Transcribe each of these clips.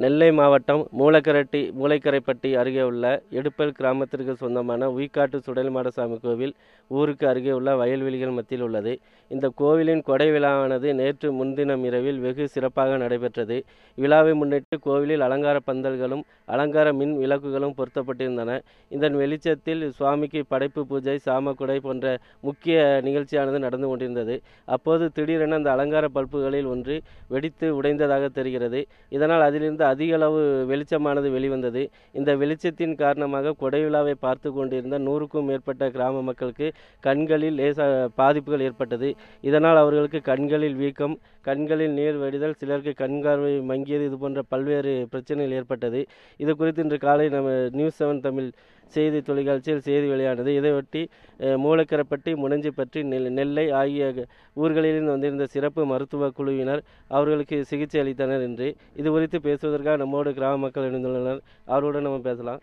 நெல்லை மாவட்டம் மூலக்கரட்டி மூலைக்கரைப்பட்டி அருகே உள்ள எடுப்பல் கிராமத்திற்கு சொந்தமான உய்காட்டு சுடலைமாடசாமி கோவில் ஊருக்கு அருகே உள்ள வயல்வெளிகள் மத்தியில் உள்ளது இந்த கோவிலின் கொடை விழாவானது நேற்று முன்தினம் இரவில் வெகு சிறப்பாக நடைபெற்றது விழாவை முன்னிட்டு கோவிலில் அலங்கார பந்தல்களும் அலங்கார மின் விளக்குகளும் பொருத்தப்பட்டிருந்தன இதன் வெளிச்சத்தில் சுவாமிக்கு படைப்பு பூஜை சாமக்குடை போன்ற முக்கிய நிகழ்ச்சியானது நடந்து கொண்டிருந்தது அப்போது திடீரென அந்த அலங்கார பல்புகளில் ஒன்று வெடித்து உடைந்ததாக தெரிகிறது இதனால் அதிலிருந்து அதிக அளவு வெளிச்சமானது வெளிவந்தது இந்த வெளிச்சத்தின் காரணமாக கொடை விழாவை பார்த்து கொண்டிருந்த நூறுக்கும் மேற்பட்ட கிராம மக்களுக்கு கண்களில் லேச பாதிப்புகள் ஏற்பட்டது இதனால் அவர்களுக்கு கண்களில் வீக்கம் கண்களில் நீர் வடிதல் சிலருக்கு கண்கார்வை மங்கியது இது போன்ற பல்வேறு பிரச்சனைகள் ஏற்பட்டது இது குறித்து இன்று காலை நம்ம நியூஸ் செவன் தமிழ் செய்தி தொலைக்காட்சியில் செய்தி வெளியானது இதையொட்டி அஹ், மூலக்கரப்பட்டி முனஞ்சிப்பட்டி நெல் நெல்லை ஆகிய க- ஊர்களிலிருந்து வந்திருந்த சிறப்பு மருத்துவ குழுவினர் அவர்களுக்கு சிகிச்சை அளித்தனர் என்று இது குறித்து பேசுவதற்காக நம்மோடு கிராம மக்கள் இணைந்துள்ளனர் அவர்களுடன் நம்ம பேசலாம்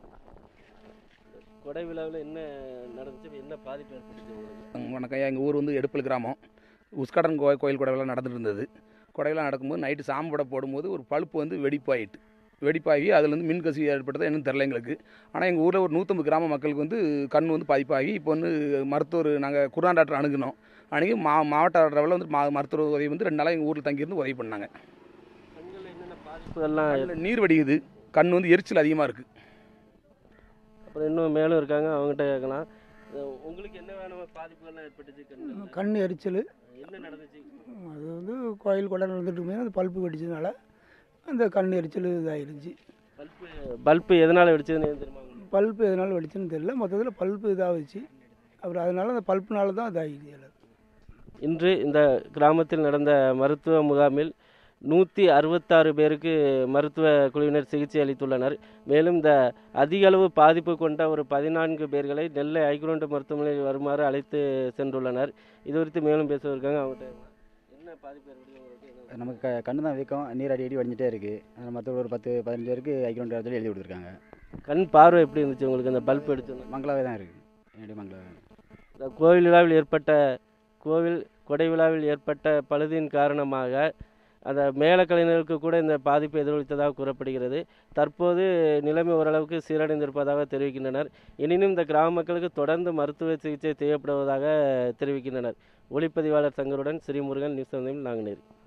கொடை விழாவில் என்ன நடந்துச்சு என்ன பாதிப்பு ஏற்பட்டுச்சு உங்களுக்கு வணக்கம் எங்கள் ஊர் வந்து எடுப்பல் கிராமம் உஸ்கடன் கோயில் கோயில் கொடைவிழா நடந்துட்டு இருந்தது கொடைவிழா நடக்கும்போது நைட்டு சாம்பட போடும்போது ஒரு பழுப்பு வந்து வெடிப்பாயிட்டு வெடிப்பாகி அதுலேருந்து மின் கசிவு ஏற்பட்டது என்னன்னு தெரில எங்களுக்கு ஆனால் எங்கள் ஊரில் ஒரு நூற்றம்பது கிராம மக்களுக்கு வந்து கண் வந்து பாதிப்பாகி இப்போ வந்து மருத்துவர் நாங்கள் குருணா டாக்டர் அணுகுனோம் அணுகி மா மாவட்ட அளவில் வந்து மா மருத்துவர் உதவி வந்து ரெண்டு நாளாக எங்கள் ஊரில் தங்கியிருந்து உதவி பண்ணாங்க கண்களில் என்னென்ன பாதிப்புகள்லாம் கண்ணுல நீர் வடியுது கண் வந்து எரிச்சல் அதிகமாக இருக்குது அப்புறம் இன்னும் மேலும் இருக்காங்க அவங்ககிட்ட கேட்கலாம் அஹ் உங்களுக்கு என்ன வேணும் பாதிப்புகள்லாம் ஏற்பட்டுச்சு கண்கள்ல? கண் எரிச்சல் என்ன நடந்துச்சு அது வந்து கோயில் கொடை நடந்துட்டு இருக்கும்போது அந்த பல்ப்பு வெடிச்சதுனால அந்த கண் எரிச்சல் இதாகிருச்சு பல்பு பல்பு எதனால் வெடிச்சதுன்னு தெரியுமா உங்களுக்கு பல்ப்பு எதனால் வெடிச்சுன்னு தெரியல மொத்தத்தில் பல்ப்பு இதாகிடுச்சு அப்புறம் அதனால அந்த பல்ப்புனால தான் இதாகிடுச்சு எல்லாம் இன்று இந்த கிராமத்தில் நடந்த மருத்துவ முகாமில் நூற்றி அறுபத்தாறு பேருக்கு மருத்துவ குழுவினர் சிகிச்சை அளித்துள்ளனர் மேலும் இந்த அதிக அளவு பாதிப்பு கொண்ட ஒரு பதினான்கு பேர்களை நெல்லை ஐகுரண்டு மருத்துவமனையில் வருமாறு அழைத்து சென்றுள்ளனர் இது குறித்து மேலும் பேசுவதற்காக அவங்ககிட்ட என்ன பாதிப்பு ஏற்படுது உங்களுக்கு என்ன நமக்கு க கண்ணு தான் வீக்கம் நீர் அடி அடி வடிஞ்சிட்டே இருக்குது அதில் மற்ற ஒரு பத்து பதினஞ்சு பேருக்கு ஐக்கியம் சொல்லி எழுதி கொடுத்துருக்காங்க கண் பார்வை எப்படி இருந்துச்சு உங்களுக்கு அந்த பல்ப் அடிச்சது மங்களாவே தான் இருக்குது என்னுடைய மங்களாவே இந்த கோவில் விழாவில் ஏற்பட்ட கோவில் கொடை விழாவில் ஏற்பட்ட பழுதின் காரணமாக அந்த மேலக்கலைஞர்களுக்கு கூட இந்த பாதிப்பு எதிரொலித்ததாக கூறப்படுகிறது தற்போது நிலைமை ஓரளவுக்கு சீரடைந்திருப்பதாக தெரிவிக்கின்றனர் எனினும் இந்த கிராம மக்களுக்கு தொடர்ந்து மருத்துவ சிகிச்சை தேவைப்படுவதாக தெரிவிக்கின்றனர் ஒளிப்பதிவாளர் சங்கருடன் ஸ்ரீமுருகன் நியூஸ் நாங்குநேரி